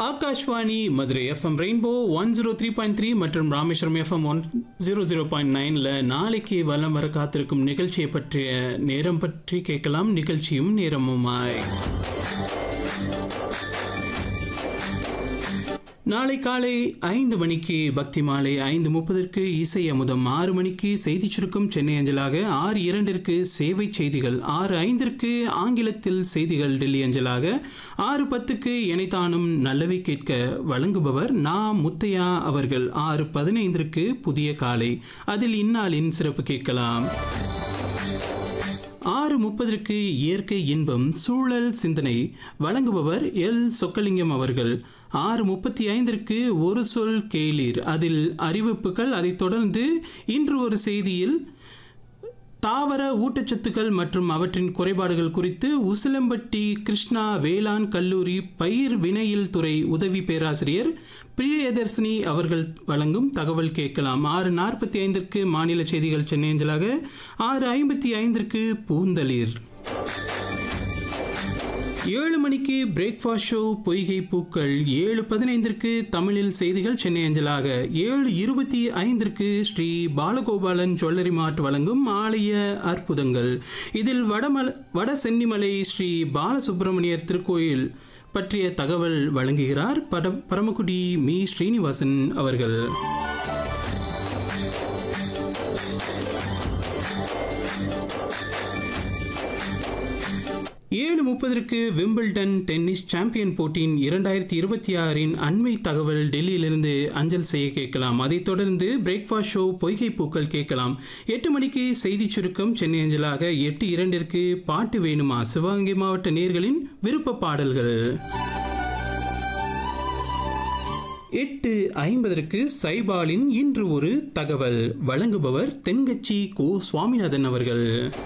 Akashvani Madurai FM rainbow one zero three point three மற்றும் Rameswaram FM one zero zero point நைனில் நாளைக்கு வலம் வர காத்திருக்கும் நிகழ்ச்சியை பற்றிய நேரம் பற்றி கேட்கலாம் நிகழ்ச்சியும் நேரமுமாய் நாளை காலை ஐந்து மணிக்கு பக்தி மாலை ஐந்து முப்பதற்கு இசை அமுதம் ஆறு மணிக்கு செய்திச் சுருக்கம் சென்னை அஞ்சலாக ஆறு இரண்டிற்கு சேவை செய்திகள் ஆறு ஐந்திற்கு ஆங்கிலத்தில் செய்திகள் டெல்லி அஞ்சலாக ஆறு பத்துக்கு இணைத்தானும் நல்லவை கேட்க வழங்குபவர் நா முத்தையா அவர்கள் ஆறு பதினைந்திற்கு புதிய காலை அதில் இந்நாளின் சிறப்பு கேட்கலாம் ஆறு முப்பதற்கு இயற்கை இன்பம் சூழல் சிந்தனை வழங்குபவர் எல் சொக்கலிங்கம் அவர்கள் ஆறு முப்பத்தி ஐந்திற்கு ஒரு சொல் கேளீர் அதில் அறிவிப்புகள் அதைத் தொடர்ந்து இன்று ஒரு செய்தியில் தாவர ஊட்டச்சத்துக்கள் மற்றும் அவற்றின் குறைபாடுகள் குறித்து உசிலம்பட்டி கிருஷ்ணா வேளாண் கல்லூரி பயிர் வினையில் துறை உதவி பேராசிரியர் பிரியதர்சினி அவர்கள் வழங்கும் தகவல் கேட்கலாம் ஆறு நாற்பத்தி ஐந்திற்கு மாநில செய்திகள் சென்னை அஞ்சலாக ஆறு ஐம்பத்தி ஐந்திற்கு பூந்தளிர் ஏழு மணிக்கு பிரேக்ஃபாஸ்ட் ஷோ பொய்கை பூக்கள் ஏழு பதினைந்திற்கு தமிழில் செய்திகள் சென்னை அஞ்சலாக ஏழு இருபத்தி ஐந்திற்கு ஸ்ரீ பாலகோபாலன் ஜுவல்லரி மார்ட் வழங்கும் ஆலய அற்புதங்கள் இதில் வடமல வட சென்னிமலை ஸ்ரீ பாலசுப்பிரமணியர் திருக்கோயில் பற்றிய தகவல் வழங்குகிறார் பட பரமக்குடி மீ ஸ்ரீனிவாசன் அவர்கள் ஏழு முப்பதற்கு விம்பிள்டன் டென்னிஸ் சாம்பியன் போட்டியின் இரண்டாயிரத்தி இருபத்தி ஆறின் அண்மை தகவல் டெல்லியிலிருந்து அஞ்சல் செய்ய கேட்கலாம் அதைத் தொடர்ந்து பிரேக்ஃபாஸ்ட் ஷோ பொய்கை பூக்கள் கேட்கலாம் எட்டு மணிக்கு செய்திச் சுருக்கம் சென்னை அஞ்சலாக எட்டு இரண்டிற்கு பாட்டு வேணுமா சிவகங்கை மாவட்ட நேர்களின் விருப்ப பாடல்கள் எட்டு ஐம்பதற்கு சைபாலின் இன்று ஒரு தகவல் வழங்குபவர் தென்கட்சி கோ சுவாமிநாதன் அவர்கள்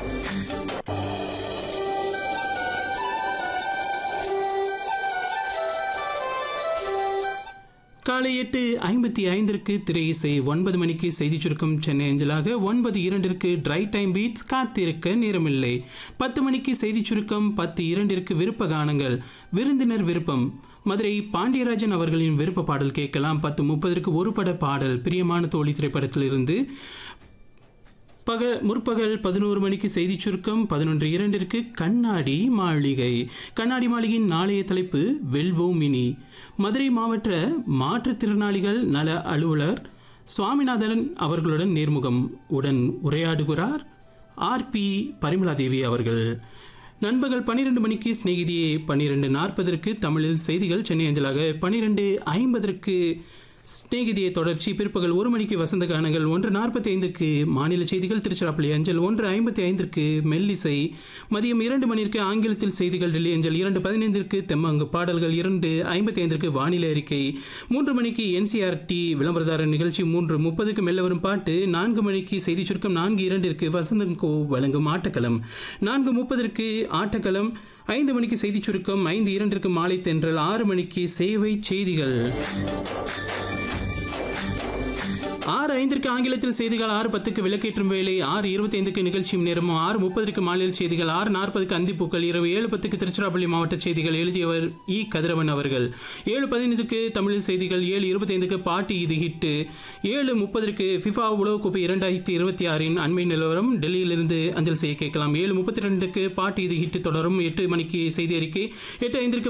காலை எட்டு ஐம்பத்தி ஐந்திற்கு திரை இசை ஒன்பது மணிக்கு செய்தி சுருக்கம் சென்னை அஞ்சலாக ஒன்பது இரண்டிற்கு ட்ரை டைம் பீட்ஸ் காத்திருக்க நேரமில்லை பத்து மணிக்கு செய்தி சுருக்கம் பத்து இரண்டிற்கு விருப்ப கானங்கள் விருந்தினர் விருப்பம் மதுரை பாண்டியராஜன் அவர்களின் விருப்ப பாடல் கேட்கலாம் பத்து முப்பதற்கு ஒரு பட பாடல் பிரியமான தோழி திரைப்படத்திலிருந்து பக முற்பகல் பதினோரு மணிக்கு செய்தி சுருக்கம் பதினொன்று இரண்டிற்கு கண்ணாடி மாளிகை கண்ணாடி மாளிகையின் நாளைய தலைப்பு வெல்வோம் மினி மதுரை மாவட்ட மாற்றுத்திறனாளிகள் நல அலுவலர் சுவாமிநாதன் அவர்களுடன் நேர்முகம் உடன் உரையாடுகிறார் ஆர் பி பரிமலாதேவி அவர்கள் நண்பகல் பன்னிரெண்டு மணிக்கு சிநேகிதியே பன்னிரெண்டு நாற்பதற்கு தமிழில் செய்திகள் சென்னை அஞ்சலாக பன்னிரெண்டு ஐம்பதற்கு சிநேகிதியை தொடர்ச்சி பிற்பகல் ஒரு மணிக்கு வசந்த கானங்கள் ஒன்று நாற்பத்தி ஐந்துக்கு மாநில செய்திகள் திருச்சிராப்பள்ளி அஞ்சல் ஒன்று ஐம்பத்தி ஐந்திற்கு மெல்லிசை மதியம் இரண்டு மணிக்கு ஆங்கிலத்தில் செய்திகள் டெல்லி அஞ்சல் இரண்டு பதினைந்திற்கு தெம்மங்கு பாடல்கள் இரண்டு ஐம்பத்தி ஐந்திற்கு வானிலை அறிக்கை மூன்று மணிக்கு என்சிஆர்டி விளம்பரதாரர் நிகழ்ச்சி மூன்று முப்பதுக்கு மெல்ல வரும் பாட்டு நான்கு மணிக்கு செய்தி சுருக்கம் நான்கு இரண்டிற்கு வசந்தன் கோ வழங்கும் ஆட்டக்களம் நான்கு முப்பதற்கு ஆட்டக்களம் ஐந்து மணிக்கு செய்தி சுருக்கம் ஐந்து இரண்டிற்கு மாலை தென்றல் ஆறு மணிக்கு சேவை செய்திகள் ஆறு ஐந்திற்கு ஆங்கிலத்தில் செய்திகள் ஆறு பத்துக்கு விளக்கேற்றும் வேலை ஆறு இருபத்தி ஐந்துக்கு நிகழ்ச்சியும் நேரமும் ஆறு முப்பதற்கு மாநில செய்திகள் ஆறு நாற்பதுக்கு அந்திப்பூக்கள் இரவு ஏழு பத்துக்கு திருச்சிராப்பள்ளி மாவட்ட செய்திகள் எழுதியவர் இ கதிரவன் அவர்கள் ஏழு பதினைந்துக்கு தமிழில் செய்திகள் ஏழு இருபத்தி ஐந்துக்கு பாட்டி இது ஹிட்டு ஏழு முப்பதற்கு ஃபிஃபா உலகக்கோப்பை இரண்டாயிரத்தி இருபத்தி ஆறின் அண்மை நிலவரம் டெல்லியிலிருந்து அஞ்சல் செய்ய கேட்கலாம் ஏழு முப்பத்தி ரெண்டுக்கு பாட்டி இது ஹிட்டு தொடரும் எட்டு மணிக்கு செய்தி அறிக்கை எட்டு ஐந்திற்கு